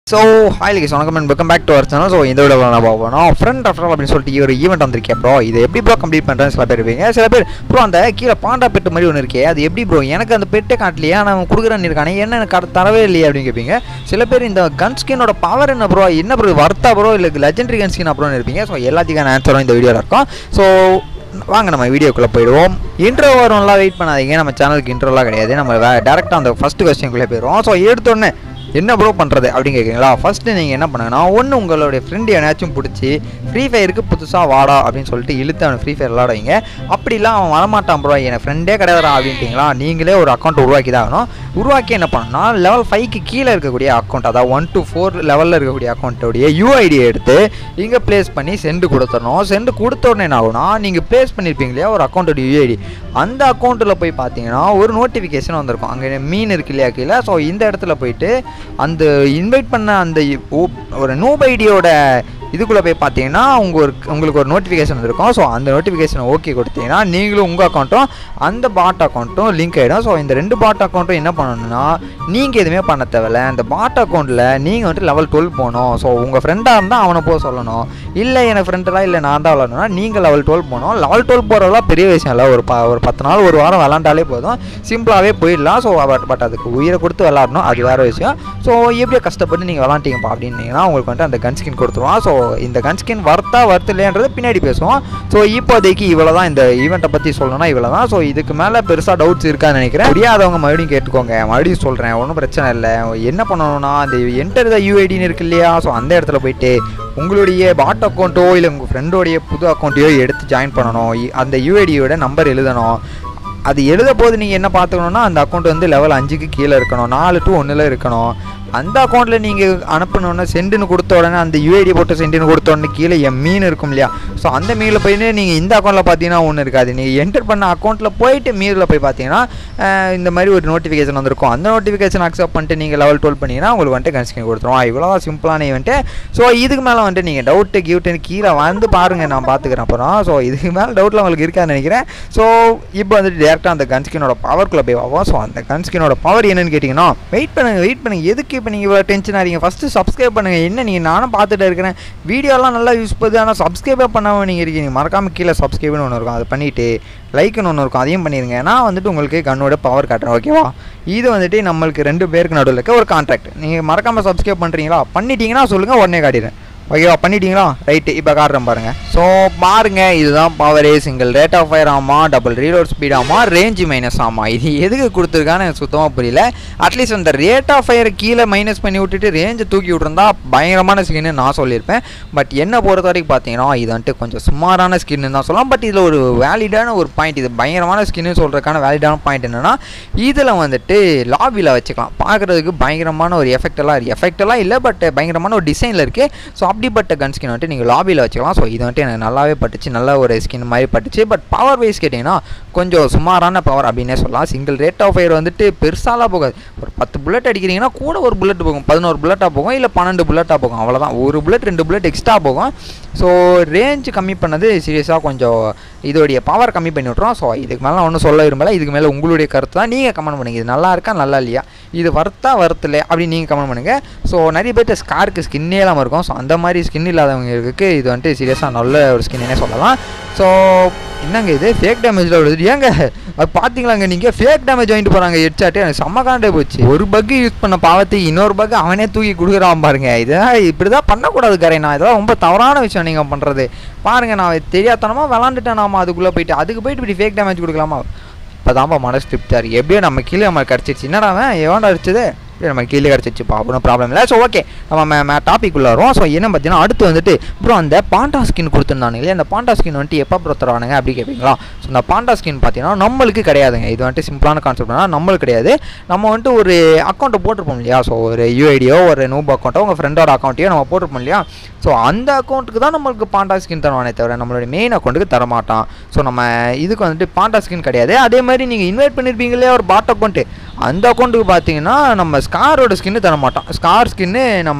so hi Likesh வணக்கம் and welcome back to our channel so இந்த video நான் பார்ப்போம் ஃப்ரெண்ட் ரெஃபரல் அப்படின்னு சொல்லிட்டு ஒரு ஈவெண்ட் வந்திருக்கேன் ப்ரோ இது எப்படி ப்ரோ கம்ப்ளீட் பண்ணுறேன்னு சில பேர் இருப்பீங்க சில பேர் ப்ரோ அந்த கீழே பாண்டா பெட்டு மாதிரி ஒன்று இருக்கே அது எப்படி ப்ரோ எனக்கு அந்த பெட்டை காட்டலையா நான் கொடுக்குறேன்னு இருக்கானே என்ன எனக்கு கட- தரவே இல்லையே அப்படின்னு கேட்பீங்க சில பேர் இந்த கன் ஸ்கினோட பவர் என்ன ப்ரோ என்ன ப்ரோ வர்த்தா ப்ரோ இல்லை லெஜெண்டரி கன் ஸ்கின் அப்புறம் இருப்பீங்க ஸோ எல்லாத்துக்கான ஆன்சரும் இந்த வீடியோவில் இருக்கும் ஸோ வாங்க நம்ம வீடியோக்குள்ளே போயிடுவோம் இன்ட்ரோ வரும்லாம் வெயிட் பண்ணாதீங்க நம்ம சேனலுக்கு இன்ட்ரோலாம் கிடையாது நம்ம டேரெக்டாக அந்த ஃபஸ்ட்டு கொஸ்டின்குள்ளே போயிடுவோம் ஸோ எடுத்தோடனே என்ன ப்ரோ பண்ணுறது அப்படின்னு கேட்குறீங்களா ஃபஸ்ட்டு நீங்கள் என்ன பண்ணுங்கன்னா ஒன்று உங்களுடைய ஃப்ரெண்டு என்னாச்சும் பிடிச்சி ஃப்ரீ ஃபயருக்கு புதுசாக வாடா அப்படின்னு சொல்லிட்டு இழுத்து அவனை ஃப்ரீ ஃபயர் விளாட வைங்க அப்படிலாம் அவன் வரமாட்டான் ப்ரோ என் ஃப்ரெண்டே கிடையாதுடா அப்படின்ட்டிங்களா நீங்களே ஒரு அக்கௌண்ட் உருவாக்கி தான் ஆகணும் உருவாக்கி என்ன பண்ணணும்னா லெவல் ஃபைவ்க்கு கீழே இருக்கக்கூடிய அக்கௌண்ட் அதாவது ஒன் to ஃபோர் லெவலில் இருக்கக்கூடிய அக்கௌண்ட்டோடைய யூஐடி எடுத்து இங்கே ப்ளேஸ் பண்ணி சென்டு கொடுத்துடணும் சென்டு கொடுத்த உடனே என்ன ஆகும்னா நீங்கள் ப்ளேஸ் பண்ணியிருப்பீங்க இல்லையா ஒரு அக்கௌண்ட்டோட யூஐடி அந்த அக்கௌண்ட்டில் போய் பார்த்தீங்கன்னா ஒரு நோட்டிஃபிகேஷன் வந்திருக்கும் அங்கே மீன் இருக்கு இல்லையா கீழே ஸோ இந்த இடத்துல போயிட்டு அந்த இன்வைட் பண்ண அந்த இ- ஓ- ஒரு நூப் ஐடியோட இதுக்குள்ளே போய் பார்த்தீங்கன்னா உங்க ஒரு உங்களுக்கு ஒரு நோட்டிஃபிகேஷன் இருக்கும் ஸோ அந்த நோட்டிஃபிகேஷனை ஓகே கொடுத்தீங்கன்னா நீங்களும் உங்கள் அக்கௌண்ட்டும் அந்த பாட் அக்கௌண்ட்டும் லிங்க் ஆகிடும் ஸோ இந்த ரெண்டு பாட் அக்கௌண்ட்டும் என்ன பண்ணணும்னா நீங்கள் எதுவுமே பண்ண தேவையில்ல அந்த பாட் அக்கௌண்ட்டில் நீங்கள் வந்துட்டு லெவல் டுவெல் போகணும் ஸோ உங்கள் ஃப்ரெண்டாக இருந்தால் அவனை போக சொல்லணும் இல்லை என் ஃப்ரெண்டெல்லாம் இல்லை நான் தான் விளாடணும்னா நீங்கள் லெவல் டுவெல் போகணும் லெவல் டுவெல் போகிறதெல்லாம் பெரிய விஷயம் இல்லை ஒரு ப ஒரு பத்து நாள் ஒரு வாரம் விளாண்டாலே போதும் சிம்பிளாகவே போயிடலாம் ஸோ பட் பட் அதுக்கு உயிரை கொடுத்து விளாடணும் அது வேறு விஷயம் ஸோ எப்படியோ கஷ்டப்பட்டு நீங்கள் விளாண்டிங்கப்பா அப்படின்னீங்கன்னா உங்களுக்கு வந்துட்டு அந்த கன் ஸ்கின் கொடுத்துருவோம் ஸோ இந்த கன் ஸ்கின் வர்த்தா வர்த்து இல்லைன்றது பின்னாடி பேசுவோம் ஸோ இப்போதைக்கு இவ்வளோ தான் இந்த ஈவெண்ட்டை பற்றி சொல்லணும்னா இவ்வளோ தான் ஸோ இதுக்கு மேலே பெருசாக டவுட்ஸ் இருக்கான்னு நினைக்கிறேன் புரியாதவங்க மறுபடியும் கேட்டுக்கோங்க மறுபடியும் சொல்கிறேன் ஒன்றும் பிரச்சனை இல்லை என்ன பண்ணணும்னா அந்த என்டர் த யூஐடின்னு இருக்கு இல்லையா ஸோ அந்த இடத்துல போயிட்டு உங்களுடைய பாட் அக்கௌண்ட்டோ இல்லை உங்கள் ஃப்ரெண்டோடைய புது அக்கௌண்ட்டையோ எடுத்து ஜாயின் பண்ணணும் இ- அந்த யூஐடியோட நம்பர் எழுதணும் அது எழுத போது நீங்கள் என்ன பார்த்துக்கணுன்னா அந்த அக்கௌண்ட் வந்து லெவல் அஞ்சுக்கு கீழே இருக்கணும் நாலு டு ஒன்றில் இருக்கணும் அந்த அக்கௌண்ட்டில் நீங்கள் அனுப்பணுன்னா சென்டுன்னு கொடுத்த உடனே அந்த யூஐடி போட்டு சென்டுன்னு கொடுத்த உடனே கீழே என் மீன் இருக்கும் இல்லையா ஸோ அந்த மீனில் போயிட்டு நீங்கள் இந்த அக்கௌண்ட்டில் பார்த்தீங்கன்னா ஒன்றும் இருக்காது நீங்கள் என்டர் பண்ண அக்கௌண்ட்டில் போயிட்டு மீனில் போய் பார்த்தீங்கன்னா அஹ், இந்த மாதிரி ஒரு நோட்டிஃபிகேஷன் வந்திருக்கும் அந்த நோட்டிஃபிகேஷன் அக்செப்ட் பண்ணிட்டு நீங்கள் லெவல் டுவெல் பண்ணிங்கன்னா உங்களுக்கு வந்துட்டு கன்ஸ்கின் கொடுத்துருவோம் இவ்வளோ சிம்பிளான வந்துட்டு ஸோ இதுக்கு மேலே வந்துட்டு நீங்கள் டவுட்டு கியூட்டுன்னு கீழே வந்து பாருங்கள் நான் பார்த்துக்கிறேன் அப்புறம் ஸோ இதுக்கு மேலே டவுட்டில் உங்களுக்கு இருக்கான்னு நினைக்கிறேன் ஸோ இப்போ வந்துட்டு டேரெக்டாக அந்த கன்ஸ்கினோட பவர்க்குள்ளே போய் பார்ப்போம் ஸோ அந்த கன்ஸ்கினோட பவர் என்னன்னு கேட்டிங்கன்னா வெயிட் பண்ணுங்கள் வெயிட் பண்ணுங்கள் எதுக்கு இப்போ நீங்கள் இவ்வளோ டென்ஷன் ஆகிறீங்க ஃபஸ்ட்டு சப்ஸ்கிரைப் பண்ணுங்கள் என்ன நீங்கள் நானும் பார்த்துட்டு இருக்கிறேன் வீடியோலாம் நல்லா யூஸ் பண்ணுது ஆனால் சப்ஸ்கிரைபே பண்ணாமல் நீங்கள் இருக்கீங்க மறக்காமல் கீழே சப்ஸ்கிரைப்னு ஒன்று இருக்கும் அதை பண்ணிவிட்டு லைக்குன்னு ஒன்று இருக்கும் அதையும் பண்ணிடுங்க நான் வந்துட்டு உங்களுக்கு கண்ணோட பவர் காட்டுறேன் ஓகேவா இது வந்துட்டு நம்மளுக்கு ரெண்டு பேருக்கு நடுவில் இருக்க ஒரு கான்ட்ராக்ட் நீங்கள் மறக்காமல் சப்ஸ்கிரைப் பண்ணுறீங்களா பண்ணிட்டீங்கன்னா சொல்லுங்கள் உடனே காட்டிடுறேன் ஓகேவா பண்ணிட்டீங்களா ரைட்டு இப்போ காட்டுறேன் பாருங்க ஸோ பாருங்க இதுதான் பவரே சிங்கிள் ரேட் ஆஃப் ஃபயர் ஆமா டபுள் ரீலோட் ஸ்பீட் ஆமா ரேஞ்ச் மைனஸ் ஆமா இது எதுக்கு கொடுத்துருக்கான்னு எனக்கு சுத்தமாக புரியல அட்லீஸ்ட் அந்த ரேட் ஆஃப் ஃபயர் கீழே மைனஸ் பண்ணி விட்டுட்டு ரேஞ்சை தூக்கி விட்ருந்தா பயங்கரமான ஸ்கின்னு நான் சொல்லியிருப்பேன் பட் என்ன பொறுத்த வரைக்கும் பார்த்தீங்கன்னா இது வந்துட்டு கொஞ்சம் சுமாரான ஸ்கின்னு தான் சொல்லலாம் பட் இதில் ஒரு வேலிடான ஒரு பாயிண்ட் இது பயங்கரமான ஸ்கின்னு சொல்கிறதுக்கான வேலிடான பாயிண்ட் என்னன்னா இதில் வந்துட்டு லாபியில் வச்சுக்கலாம் பார்க்குறதுக்கு பயங்கரமான ஒரு எஃபெக்ட் எல்லாம் எஃபெக்ட் எல்லாம் இல்லை பட் பயங்கரமான ஒரு டிசைனில் இருக்குது ஸோ அப்படிப்பட்ட கன் ஸ்கின் வந்துட்டு நீங்கள் லாபியில் வச்சுக்கலாம் ஸோ இது வந்துட்டு எனக்கு நல்லாவே பட்டுச்சு நல்ல ஒரு ஸ்கின் மாதிரி பட்டுச்சு பட் பவர் வைஸ் கேட்டிங்கன்னா கொஞ்சம் சுமாரான பவர் அப்படின்னே சொல்லலாம் சிங்கிள் ரேட் ஆஃப் ஃபயர் வந்துட்டு பெருசாலாம் போகாது ஒரு பத்து புல்லட் அடிக்கிறீங்கன்னா கூட ஒரு புல்லட் போகும் பதினோரு புல்லட்டாக போகும் இல்லை பன்னெண்டு புல்லட்டாக போகும் அவ்வளோதான் ஒரு புல்லட் ரெண்டு புல்லட் எக்ஸ்ட்ரா போகும் ஸோ ரேஞ்ச் கம்மி பண்ணது சீரியஸாக கொஞ்சம் இதோடைய பவர் கம்மி பண்ணி விட்றோம் ஸோ இதுக்கு மேலே ஒன்றும் சொல்ல விரும்பல இதுக்கு மேலே உங்களுடைய கருத்து தான் நீங்கள் கமெண்ட் பண்ணுங்க இது நல்லா இருக்கா நல்லா இல்லையா இது வர்த்தா வருத்தல அப்படின்னு நீங்கள் கமெண்ட் பண்ணுங்கள் ஸோ நிறைய பேர்ட்ட ஸ்காருக்கு ஸ்கின்னே இல்லாமல் இருக்கும் ஸோ அந்த மாதிரி ஸ்கின் இல்லாதவங்களுக்கு இது வந்துட்டு சீரியஸாக நல்ல ஒரு ஸ்கின்னே சொல்லலாம் ஸோ என்னங்க இது ஃபேக் டேமேஜில் வருது ஏங்க அது பார்த்தீங்களாங்க நீங்கள் ஃபேக் டேமேஜ் வாங்கிட்டு போகிறாங்க ஹெட்சாட்டு எனக்கு செம்ம காண்டே போச்சு ஒரு பக்கு யூஸ் பண்ண பாவத்தை இன்னொரு பக்கு அவனே தூக்கி கொடுக்குறான் பாருங்க இதெல்லாம் இப்படி தான் பண்ணக்கூடாது கரைனா இதெல்லாம் ரொம்ப தவறான விஷயம் நீங்கள் பண்ணுறது பாருங்க நான் தெரியாதனமாக விளாண்டுட்டேன் நாம அதுக்குள்ளே போயிட்டு அதுக்கு போயிட்டு இப்படி ஃபேக் டேமேஜ் கொடுக்கலாமா இப்போதான்ப்பா மனசு திருப்தியாக இருக்குது எப்படியோ நம்ம கீழே நம்ம கிடச்சிருச்சு என்னடா அவன் எவன்டா அடிச்சது இப்படி நம்ம கீழே கிடச்சிச்சுப்பா ஒன்றும் ப்ராப்ளம் இல்லை ஸோ ஓகே நம்ம டாபிக் உள்ள வரும் ஸோ என்ன பார்த்தீங்கன்னா அடுத்து வந்துட்டு ப்ரோ அந்த பாண்டா ஸ்கின் கொடுத்துருந்தானுங்க இல்லையா அந்த பாண்டா ஸ்கின் வந்துட்டு எப்போ ப்ரோ தருவானுங்க அப்படி கேட்பீங்களா ஸோ அந்த பாண்டா ஸ்கின் பார்த்தீங்கன்னா நம்மளுக்கு கிடையாதுங்க இது வந்துட்டு சிம்பிளான கான்செப்ட்னா நம்மளுக்கு கிடையாது நம்ம வந்துட்டு ஒரு அக்கௌண்ட்டை போட்டிருப்போம் இல்லையா ஸோ ஒரு யூஐடியோ ஒரு நூப் அக்கௌண்ட்டோ உங்கள் ஃப்ரெண்டோட அக்கௌண்ட்டையோ நம்ம போட்டிருப்போம் இல்லையா ஸோ அந்த அக்கௌண்ட்டுக்கு தான் நம்மளுக்கு பாண்டா ஸ்கின் தருவானே தவிர நம்மளுடைய மெயின் அக்கௌண்ட்டுக்கு தரமாட்டான் ஸோ நம்ம இதுக்கு வந்துட்டு பாண்டா ஸ்கின் கிடையாது அதே மாதிரி நீங்கள் இன்வைட் பண்ணியிருப்பீங்க இல்லையா ஒரு பாட் அக்கௌண்ட்டு அந்த அக்கௌண்ட்டுக்கு பார்த்தீங்கன்னா நம்ம ஸ்காரோட ஸ்கின்னு தர மாட்டோம் ஸ்கார் ஸ்கின்னு நம்ம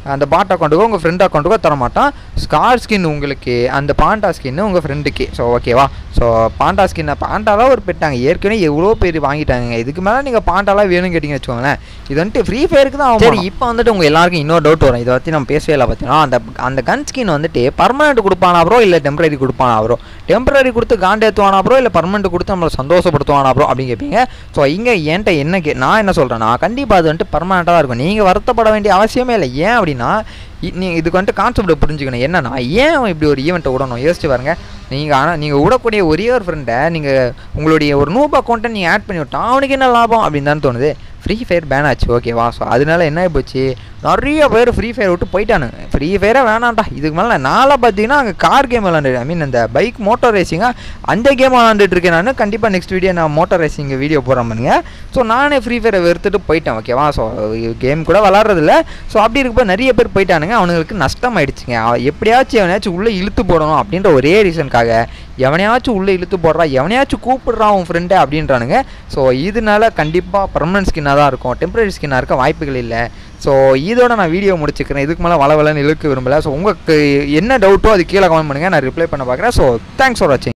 அந்த பாட் அக்கௌண்ட்டுக்கோ உங்கள் ஃப்ரெண்ட் அக்கௌண்ட்டுக்கோ தர மாட்டான் ஸ்கார் ஸ்கின் உங்களுக்கு அந்த பாண்டா ஸ்கின் உங்கள் ஃப்ரெண்டுக்கு ஸோ ஓகேவா ஸோ பாண்டா ஸ்கின்னை பாண்டாலாம் ஒரு பெட்டாங்க ஏற்கனவே எவ்வளோ பேர் வாங்கிட்டாங்க இதுக்கு மேலே நீங்கள் பாண்டாலாம் வேணும்னு கேட்டிங்கன்னு வச்சுக்கோங்களேன் இது வந்துட்டு ஃப்ரீ ஃபயருக்கு தான் சரி இப்போ வந்துட்டு உங்கள் எல்லாருக்கும் இன்னொரு டவுட் வரும் இதை பற்றி நம்ம பேசவே இல்லை பார்த்தீங்கன்னா அந்த அந்த கன் ஸ்கின் வந்துட்டு பர்மனெண்ட் கொடுப்பானா ப்ரோ இல்லை டெம்பரரி கொடுப்பானா ப்ரோ டெம்பரரி கொடுத்து காண்டு ஏற்றுவானா ப்ரோ இல்லை பர்மனெண்ட் கொடுத்து நம்மளை சந்தோஷப்படுத்துவானா ப்ரோ அப்படின்னு கேட்பீங்க ஸோ இங்கே என்கிட்ட என்ன கே நான் என்ன சொல்கிறேன்னா கண்டிப்பாக அது வந்துட்டு பர்மனெண்ட்டாக தான் இருக்கும் நீங்கள் வருத்தப்பட வேண்டிய அவசியமே இல்லை ஏன் அப்படின்னா இ- நீ இதுக்கு வந்துட்டு கான்செப்ட் புரிஞ்சுக்கணும் என்னன்னா ஏன் அவன் இப்படி ஒரு ஈவெண்ட்டை விடணும் யோசிச்சு பாருங்க நீங்கள் ஆனால் நீங்கள் விடக்கூடிய ஒரே ஒரு ஃப்ரெண்டை நீங்கள் உங்களுடைய ஒரு நூப் அக்கௌண்ட்டை நீங்கள் ஆட் பண்ணி விட்டா அவனுக்கு என்ன லாபம் அப்படின்னு தான் தோணுது ஃப்ரீ ஃபயர் பேன் ஆச்சு ஓகேவா ஸோ அதனால என்ன ஆகி போச்சு நிறைய பேர் ஃப்ரீ ஃபயர் விட்டு போயிட்டானுங்க ஃப்ரீ ஃபயரே வேணாம்டா இதுக்கு மேலே நாளாக பார்த்தீங்கன்னா அங்கே கார் கேம் விளாண்டு ஐ மீன் இந்த பைக் மோட்டார் ரேசிங்காக அந்த கேம் விளாண்டுட்டு இருக்கேன் நான் கண்டிப்பாக நெக்ஸ்ட் வீடியோ நான் மோட்டார் ரேசிங் வீடியோ போடுறேன் பாருங்க ஸோ நானே ஃப்ரீ ஃபயரை வெறுத்துட்டு போயிட்டேன் ஓகேவா ஸோ கேம் கூட விளாட்றதில்ல ஸோ அப்படி இருக்கப்போ நிறைய பேர் போயிட்டானுங்க அவனுங்களுக்கு நஷ்டம் ஆயிடுச்சுங்க அவன் எப்படியாச்சும் எவனையாச்சும் உள்ளே இழுத்து போடணும் அப்படின்ற ஒரே ரீசனுக்காக எவனையாச்சும் உள்ளே இழுத்து போடுறா எவனையாச்சும் கூப்பிடுறான் உன் ஃப்ரெண்டு அப்படின்றானுங்க ஸோ இதனால கண்டிப்பாக பர்மனன்ட் ஸ்கின்னாக தான் இருக்கும் டெம்பரரி ஸ்கின்னாக இருக்க வாய்ப்புகள் இல்லை ஸோ இதோட நான் வீடியோ முடிச்சுக்கிறேன் இதுக்கு மேலே வள வளன்னு இழுக்க விரும்பல ஸோ உங்களுக்கு என்ன டவுட்டோ அது கீழே கமெண்ட் பண்ணுங்கள் நான் ரிப்ளை பண்ண பார்க்குறேன் ஸோ தேங்க்ஸ் ஃபார் வாட்சிங்